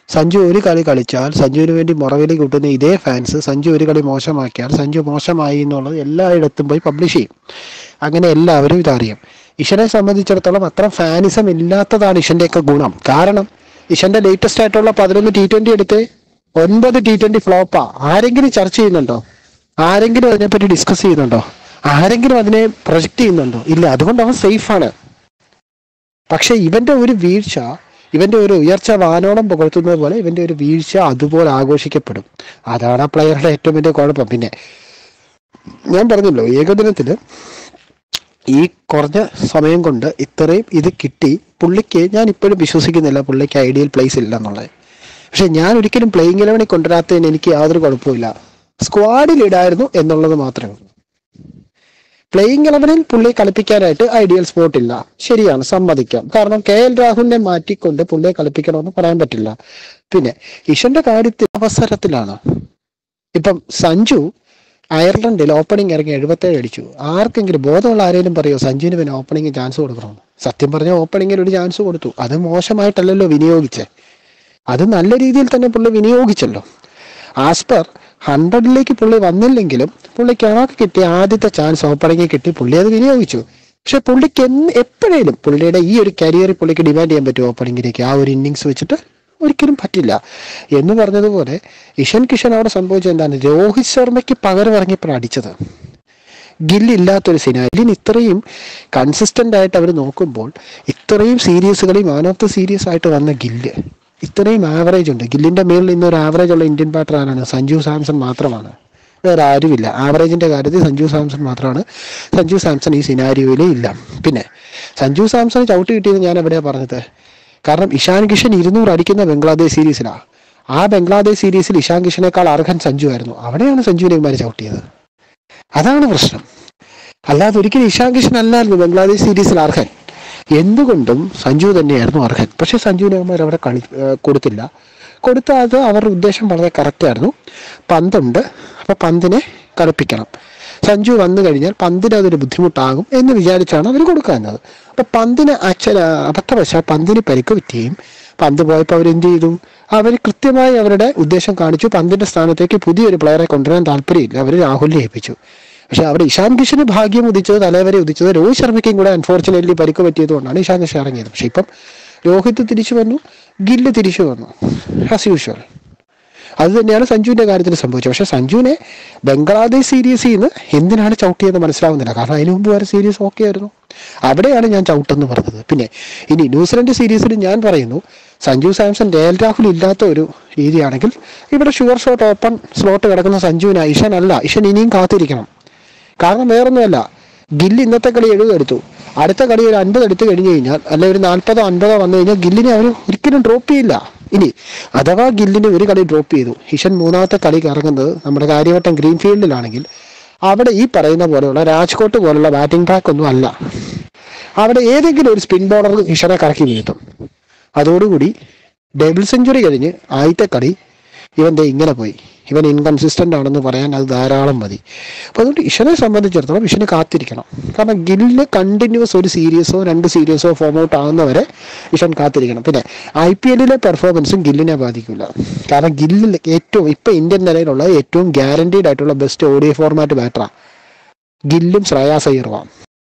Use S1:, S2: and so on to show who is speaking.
S1: സഞ്ജു ഒരു കളി കളിച്ചാൽ സഞ്ജുവിന് വേണ്ടി മുറവിലി കൂട്ടുന്ന ഇതേ ഫാൻസ് സഞ്ജു ഒരു കളി മോശമാക്കിയാൽ സഞ്ജു മോശമായി എന്നുള്ളത് എല്ലായിടത്തും പോയി പബ്ലിഷ് ചെയ്യും അങ്ങനെ എല്ലാവരും ഇതറിയും ഇഷനെ സംബന്ധിച്ചിടത്തോളം അത്ര ഫാനിസം ഇല്ലാത്തതാണ് ഇഷന്റെയൊക്കെ ഗുണം കാരണം ഇഷന്റെ ലേറ്റസ്റ്റ് ആയിട്ടുള്ള പതിനൊന്ന് ടി ട്വന്റി എടുത്ത് ഒൻപത് ടി ട്വന്റി ഫ്ലോപ്പാ ആരെങ്കിലും ചർച്ച ചെയ്യുന്നുണ്ടോ ആരെങ്കിലും അതിനെപ്പറ്റി ഡിസ്കസ് ചെയ്യുന്നുണ്ടോ ആരെങ്കിലും അതിനെ പ്രൊജക്ട് ചെയ്യുന്നുണ്ടോ ഇല്ല അതുകൊണ്ട് അവൻ സേഫാണ് പക്ഷെ ഇവന്റെ ഒരു വീഴ്ച ഇവന്റെ ഒരു ഉയർച്ച വാനോളം പുകഴ്ത്തുന്നത് പോലെ ഇവന്റെ ഒരു വീഴ്ച അതുപോലെ ആഘോഷിക്കപ്പെടും അതാണ് ആ പ്ലെയറുടെ ഏറ്റവും വലിയ കുഴപ്പം പിന്നെ ഞാൻ പറഞ്ഞല്ലോ ഏകദിനത്തില് ഈ കുറഞ്ഞ സമയം കൊണ്ട് ഇത്രയും ഇത് കിട്ടി പുള്ളിക്ക് ഞാൻ ഇപ്പോഴും വിശ്വസിക്കുന്നില്ല പുള്ളിക്ക് ഐഡിയൽ പ്ലേസ് ഇല്ല എന്നുള്ളത് പക്ഷെ ഞാൻ ഒരിക്കലും പ്ലേയിങ് ഇലവനിൽ കൊണ്ടുവരാത്തതിന് എനിക്ക് യാതൊരു കുഴപ്പമില്ല സ്ക്വാഡിൽ ഇടായിരുന്നു എന്നുള്ളത് മാത്രമേ ഉള്ളൂ പ്ലേയിങ് ഇലവനിൽ പുള്ളിയെ കളിപ്പിക്കാനായിട്ട് ഐഡിയൽ സ്പോട്ട് ഇല്ല ശരിയാണ് സമ്മതിക്കാം കാരണം കെ എൽ രാഹുലിനെ മാറ്റിക്കൊണ്ട് പുള്ളിയെ കളിപ്പിക്കണമെന്ന് പറയാൻ പറ്റില്ല പിന്നെ ഇഷന്റെ കാര്യത്തിൽ അവസരത്തിലാണ് ഇപ്പം സഞ്ജു അയർലൻഡിൽ ഓപ്പണിംഗ് ഇറങ്ങി എഴുപത്തേഴ് അടിച്ചു ആർക്കെങ്കിലും ബോധമുള്ള ആരെങ്കിലും പറയോ സഞ്ജുവിന് പിന്നെ ഓപ്പണിംഗ് ചാൻസ് കൊടുക്കണമെന്ന് സത്യം പറഞ്ഞ ഓപ്പണിംഗിൽ ഒരു ചാൻസ് കൊടുത്തു അത് മോശമായിട്ടല്ലല്ലോ വിനിയോഗിച്ചേ അത് നല്ല രീതിയിൽ തന്നെ പുള്ളി വിനിയോഗിച്ചല്ലോ ആസ്പർ ഹൺഡ്രഡിലേക്ക് പുള്ളി വന്നില്ലെങ്കിലും പുള്ളിക്ക് ആകെ കിട്ടിയ ആദ്യത്തെ ചാൻസ് ഓപ്പണിംഗിൽ കിട്ടി പുള്ളി അത് വിനിയോഗിച്ചു പക്ഷെ പുള്ളിക്ക് എന്ന് എപ്പോഴേലും പുള്ളിയുടെ ഈ ഒരു കരിയറിൽ പുള്ളിക്ക് ഡിമാൻഡ് ചെയ്യാൻ പറ്റും ഓപ്പണിംഗിലേക്ക് ആ ഒരു ഇന്നിങ്സ് വെച്ചിട്ട് ഒരിക്കലും പറ്റില്ല എന്ന് പറഞ്ഞതുപോലെ ഇഷൻ കിഷൻ അവിടെ സംഭവിച്ചത് എന്താണ് രോഹിത് ശർമ്മയ്ക്ക് പകരം ഇറങ്ങിയപ്പോഴാണ് അടിച്ചത് ഗില്ലില്ലാത്തൊരു സിനാരി ഗില്ലിന് ഇത്രയും കൺസിസ്റ്റന്റ് ആയിട്ട് അവർ നോക്കുമ്പോൾ ഇത്രയും സീരീസുകളിൽ മാൻ ഓഫ് ദ സീരീസ് ആയിട്ട് വന്ന ഗില്ല് ഇത്രയും ആവറേജ് ഉണ്ട് ഗില്ലിന്റെ മേളിൽ ഇന്ന് ഒരു ആവറേജ് ഉള്ള ഇന്ത്യൻ ബാറ്റർ ആരാണ് സഞ്ജു സാംസൺ മാത്രമാണ് വേറെ ആരുമില്ല ആവറേജിന്റെ കാര്യത്തിൽ സഞ്ജു സാംസൺ മാത്രമാണ് സഞ്ജു സാംസൺ ഈ സിനാരിയോയിൽ ഇല്ല പിന്നെ സഞ്ജു സാംസൺ ചവിട്ട് കിട്ടിയത് ഞാൻ എവിടെയാ പറഞ്ഞത് കാരണം ഇഷാൻ കിഷൻ ഇരുന്നൂറ് അടിക്കുന്ന ബംഗ്ലാദേശ് സീരീസിലാണ് ആ ബംഗ്ലാദേശ് സീരീസിൽ ഇഷാൻ കിഷനേക്കാൾ അർഹൻ സഞ്ജു ആയിരുന്നു അവിടെയാണ് സഞ്ജുവിനെ ഇവന്മാര് ചവിട്ടിയത് അതാണ് പ്രശ്നം അല്ലാതെ ഒരിക്കലും ഇഷാൻ കിഷൻ അല്ലായിരുന്നു ബംഗ്ലാദേശ് സീരീസിൽ അർഹൻ എന്തുകൊണ്ടും സഞ്ജു തന്നെയായിരുന്നു അർഹൻ പക്ഷെ സഞ്ജുവിനെ അവന്മാർ അവിടെ കളി ഏർ കൊടുത്തില്ല കൊടുത്ത അത് അവരുടെ ഉദ്ദേശം വളരെ കറക്റ്റ് ആയിരുന്നു പന്തുണ്ട് അപ്പൊ പന്തിനെ കളിപ്പിക്കണം സഞ്ജു വന്നു കഴിഞ്ഞാൽ പന്തിന് അതൊരു ബുദ്ധിമുട്ടാകും എന്ന് വിചാരിച്ചാണ് അവർ കൊടുക്കുന്നത് അപ്പൊ പന്തിന് അച്ഛന അബദ്ധവശാൽ പന്തിന് പരിക്ക് പറ്റുകയും പന്ത് പോയപ്പോൾ അവരെന്ത് ചെയ്തു അവർ കൃത്യമായി അവരുടെ ഉദ്ദേശം കാണിച്ചു പന്തിന്റെ സ്ഥാനത്തേക്ക് പുതിയൊരു പ്ലെയറെ കൊണ്ടുവരാൻ താല്പര്യമില്ല അവർ രാഹുലിനെ ഏൽപ്പിച്ചു പക്ഷെ അവിടെ ഇഷാൻ കിഷന് ഭാഗ്യം ഉദിച്ചത് തലവരെ ഉദിച്ചത് രോഹിത് ശർമ്മയ്ക്കും കൂടെ അൺഫോർച്ചുനേറ്റ്ലി പരിക്ക് പറ്റിയത് കൊണ്ടാണ് ഇഷാൻ കിഷൻ ഇറങ്ങിയത് പക്ഷെ ഇപ്പം രോഹിത് തിരിച്ചു വന്നു ഗില്ല് തിരിച്ചു വന്നു ആസ് യൂഷ്വൽ അത് തന്നെയാണ് സഞ്ജുവിന്റെ കാര്യത്തിൽ സംഭവിച്ചത് പക്ഷെ സഞ്ജുവിനെ ബംഗ്ലാദേശ് സീരീസിൽ നിന്ന് എന്തിനാണ് ചവിട്ടിയെന്ന് മനസ്സിലാവുന്നില്ല കാരണം അതിനു മുമ്പ് വരെ സീരീസ് ഓക്കെ ആയിരുന്നു അവിടെയാണ് ഞാൻ ചവിട്ടെന്ന് പറഞ്ഞത് പിന്നെ ഇനി ന്യൂസിലൻഡ് സീരീസിൽ ഞാൻ പറയുന്നു സഞ്ജു സാംസൺ ഡേൽ രാഹുൽ ഇല്ലാത്ത ഒരു രീതിയാണെങ്കിൽ ഇവിടെ ഷുവർ ഷോട്ട് ഓപ്പൺ സ്ലോട്ട് കിടക്കുന്ന സഞ്ജുവിന് ഇഷൻ അല്ല ഇഷൻ ഇനിയും കാത്തിരിക്കണം കാരണം വേറൊന്നുമല്ല ഗില്ല് ഇന്നത്തെ കളി എഴുപത് എടുത്തു അടുത്ത കളി ഒരു അൻപത് എടുത്തു കഴിഞ്ഞു കഴിഞ്ഞാൽ അല്ലെ ഒരു നാൽപ്പതോ അൻപതോ വന്നു കഴിഞ്ഞാൽ ഗില്ലിനെ അവർ ഒരിക്കലും ഡ്രോപ്പ് ചെയ്യില്ല ഇനി അഥവാ ഗില്ലിന് ഒരു കളി ഡ്രോപ്പ് ചെയ്തു ഇഷൻ മൂന്നാമത്തെ കളിക്ക് ഇറങ്ങുന്നത് നമ്മുടെ കാര്യവട്ടം ഗ്രീൻഫീൽഡിലാണെങ്കിൽ അവിടെ ഈ പറയുന്ന പോലെയുള്ള രാജ്കോട്ട് പോലുള്ള ബാറ്റിംഗ് പാക്ക് ഒന്നും അല്ല അവിടെ ഏതെങ്കിലും ഒരു സ്പിൻ ബോളർ ഇഷനെ കറക്കി വീഴ്ത്തും അതോടുകൂടി ഡബിൾ സെഞ്ചുറി കഴിഞ്ഞ് ആദ്യത്തെ കളി ഇവൻ ദേ ഇങ്ങനെ പോയി ഇവൻ ഇൻകൺസിസ്റ്റന്റ് ആണെന്ന് പറയാൻ അത് ധാരാളം മതി അപ്പോൾ അതുകൊണ്ട് ഇഷനെ സംബന്ധിച്ചിടത്തോളം ഇഷന് കാത്തിരിക്കണം കാരണം ഗില്ല് കണ്ടിന്യൂസ് ഒരു സീരീസോ രണ്ട് സീരീസോ ഫോം ഔട്ട് ആകുന്നവരെ ഇഷൻ കാത്തിരിക്കണം പിന്നെ ഐ പി എല്ലിലെ പെർഫോമൻസും ഗില്ലിനെ ബാധിക്കില്ല കാരണം ഗില്ലിൽ ഏറ്റവും ഇപ്പൊ ഇന്ത്യൻ നിലയിലുള്ള ഏറ്റവും ഗ്യാരണ്ടീഡ് ആയിട്ടുള്ള ബെസ്റ്റ് ഓഡിയോ ഫോർമാറ്റ് ബാറ്ററാണ് ഗില്ലും ശ്രേയാസ് അയ്യറുമാണ്